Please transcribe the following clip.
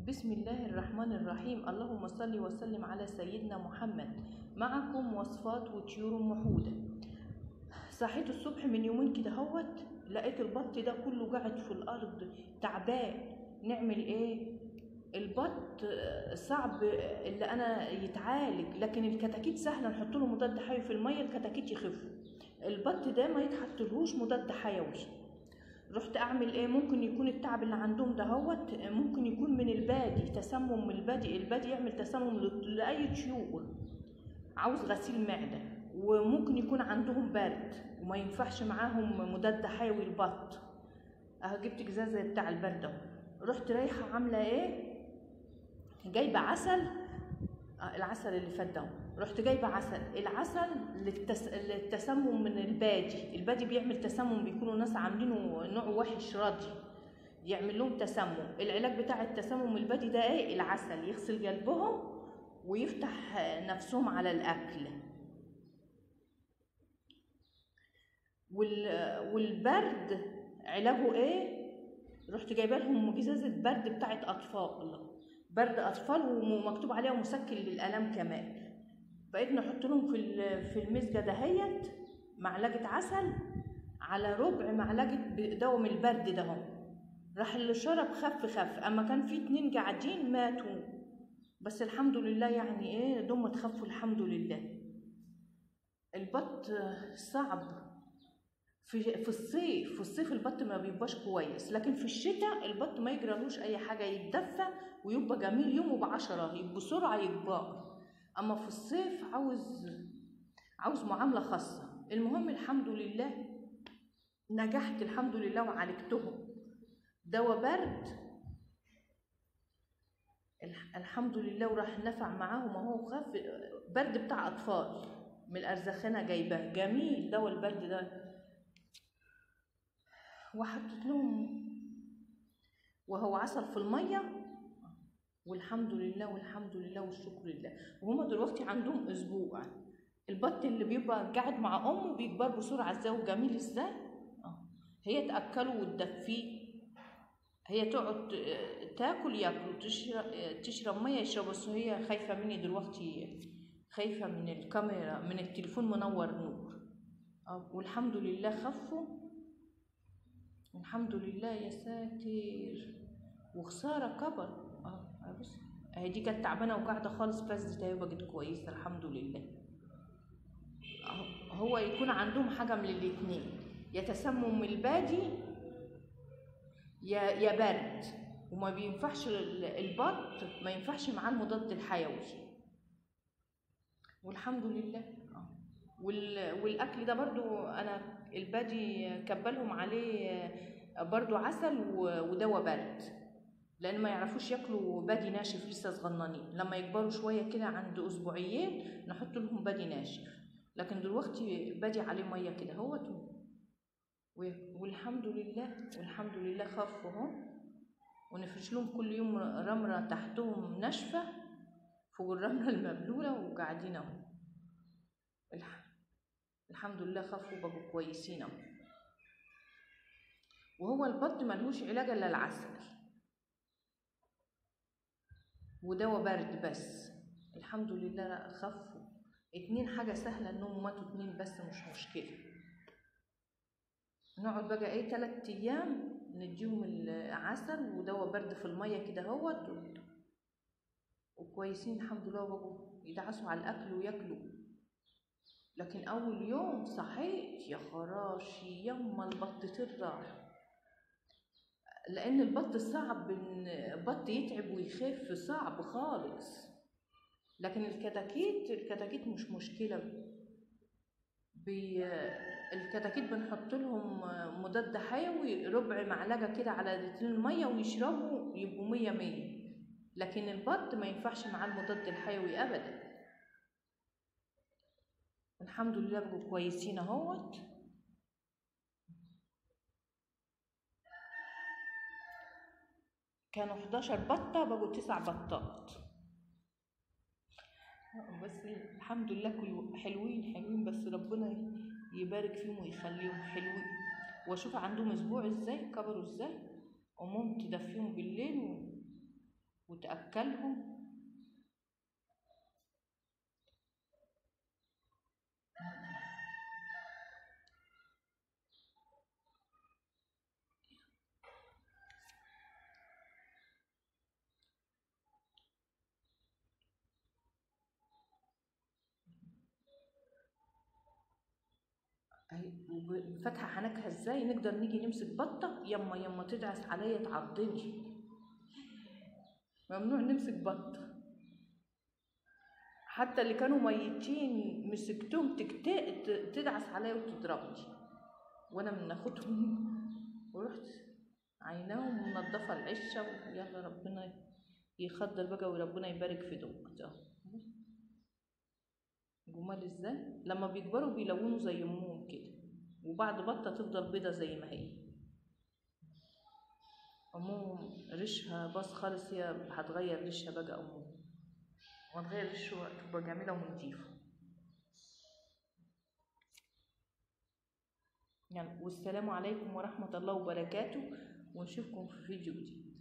بسم الله الرحمن الرحيم اللهم صل وسلم على سيدنا محمد معكم وصفات وطيور محودة صحيت الصبح من يومين كده هوت لقيت البط ده كله قاعد في الأرض تعبان نعمل ايه البط آه، صعب اللي انا يتعالج لكن الكتاكيت سهله نحط له مضاد حيوي في الميه الكتاكيت يخف البط ده ما يتحطلهوش مضاد حيوي رحت اعمل ايه ممكن يكون التعب اللي عندهم ده هوت ممكن يكون من البادي تسمم من البادي البادي يعمل تسمم ل- لاي طيور عاوز غسيل معده وممكن يكون عندهم برد وما ينفعش معاهم مضاد حيوي البط اهو جبت جزازه بتاع البرد اهو رحت رايحه عامله ايه جايبه عسل آه، العسل اللي فات ده رحت جايبه عسل العسل للتس... للتسمم من البادي البادي بيعمل تسمم بيكونوا ناس عاملينه نوع وحش راضي يعمل لهم تسمم العلاج بتاع التسمم البادي ده ايه العسل يغسل قلبهم ويفتح نفسهم على الاكل وال... والبرد علاجه ايه رحت جايبه لهم جزازه برد بتاعت اطفال برد اطفال ومكتوب عليها مسكن للالام كمان بقيت نحط لهم في ال- في المزجه دهيت معلقه عسل على ربع معلقه ب- دواء من البرد ده اهو راح اللي شرب خف خف اما كان في اتنين قاعدين ماتوا بس الحمد لله يعني ايه دول اتخفوا الحمد لله البط صعب في في الصيف في الصيف البط ما بيبقاش كويس لكن في الشتاء البط ما يجرالوش اي حاجه يتدفى ويبقى جميل يومه بعشرة يبقى بسرعه يكبر اما في الصيف عاوز عاوز معامله خاصه المهم الحمد لله نجحت الحمد لله وعالجتهم دواء برد الح- الحمد لله وراح نفع معاهم اهو خف برد بتاع اطفال من الارزخانه جايباه جميل دواء البرد ده وحطيت لهم وهو عسل في الميه والحمد لله والحمد لله والشكر لله وهما دلوقتي عندهم اسبوع البط اللي بيبقى قاعد مع امه بيكبر بسرعه ازاي وجميل ازاي آه. هي تاكله وتدفيه هي تقعد ت- تاكل ياكل تشرب تشرب ميه يشرب بس هي خايفه مني دلوقتي خايفه من الكاميرا من التليفون منور نور آه، والحمد لله خفوا الحمد لله يا ساتر وخساره كبر اه آه، بص اهي دي كانت تعبانه وقاعده خالص فزت اهي بقت كويسه الحمد لله أهو- هو يكون عندهم حاجه من الاتنين يا تسمم البادي يا يا برد وما بينفعش ال- البط ما ينفعش معاه المضاد الحيوي والحمد لله آه. وال... والاكل ده برضو انا البادي كبلهم عليه آه، برضو عسل و... ودواء برد لان ما يعرفوش ياكلوا بادي ناشف لسه صغننين لما يكبروا شويه كده عند اسبوعيين نحط لهم بادي ناشف لكن دلوقتي بادي عليه ميه كده هوت و- والحمد لله والحمد لله خفوا اهو ونفرش لهم كل يوم رمرة تحتهم ناشفة فوق الرملة المبلولة وقاعدين اهو الح- الحمد لله خفوا بقوا كويسين اهو وهو البط ملهوش علاج الا العسل ودواء برد بس الحمد لله لا خفوا اتنين حاجة سهلة انهم ماتوا اتنين بس مش مشكلة نقعد بقى ايه تلات ايام نديهم العسل ودواء برد في المية كده هوت و- وكويسين الحمد لله وبقوا يدعسوا على الاكل وياكلوا لكن اول يوم صحيت يا خراشي يما البط ترع لان البط صعب ان البط يتعب ويخف صعب خالص لكن الكتاكيت الكتاكيت مش مشكله بي الكتاكيت بنحط لهم مضاد حيوي ربع معلقه كده على لترين ميه ويشربوا يبقوا مية مية لكن البط ما ينفعش معاه المضاد الحيوي ابدا الحمد لله بقوا كويسين اهوت كانوا 11 بطة بقوا تسع بطات بس الحمد لله كل حلوين حلوين بس ربنا يبارك فيهم ويخليهم حلوين واشوف عندهم اسبوع ازاي كبروا ازاي امهم تدفيهم بالليل و... وتأكلهم أهي وب- فاتحة حنكها ازاي نقدر نيجي نمسك بطة يما يما تدعس عليا تعضني ممنوع نمسك بطة حتى اللي كانوا ميتين مسكتهم تكت- ت- تدعس عليا وتضربني وانا من اخدهم ورحت عيناهم منضفة العشة ويلا ربنا يخدر بقى وربنا يبارك في دمك ده جمال ازاي لما بيكبروا بيلونوا زي امهم كده وبعد بطة تفضل بيضة زي ما هي امهم ريشها باص خالص هي هتغير ريشها بقى امهم وهتغير ريشها تبقى جميلة ونضيفة يعني والسلام عليكم ورحمة الله وبركاته ونشوفكم في فيديو جديد